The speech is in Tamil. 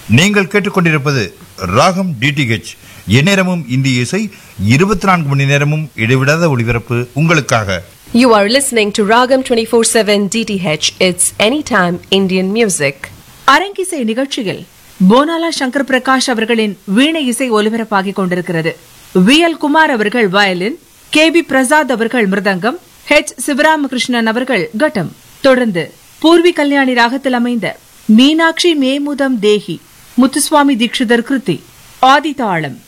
நீங்கள் கேட்டுக்கொண்டிருப்பது ராகம் டிடிஹெச் எந்நேரமும் இந்திய இசை இருபத்தி நான்கு மணி நேரமும் இடைவிடாத ஒளிபரப்பு உங்களுக்காக You are listening to Ragam 24/7 DTH. It's anytime Indian music. அரங்கிசை நிகழ்ச்சியில் போனாலா சங்கர் பிரகாஷ் அவர்களின் வீணை இசை ஒலிபரப்பாகிக் கொண்டிருக்கிறது வி எல் குமார் அவர்கள் வயலின் கே பி பிரசாத் அவர்கள் மிருதங்கம் ஹெச் சிவராமகிருஷ்ணன் அவர்கள் கட்டம் தொடர்ந்து பூர்வி கல்யாணி ராகத்தில் அமைந்த மீனாட்சி மேமுதம் தேஹி முத்துசுவாமி தீட்சிதர் கிருதி ஆதிதாளம்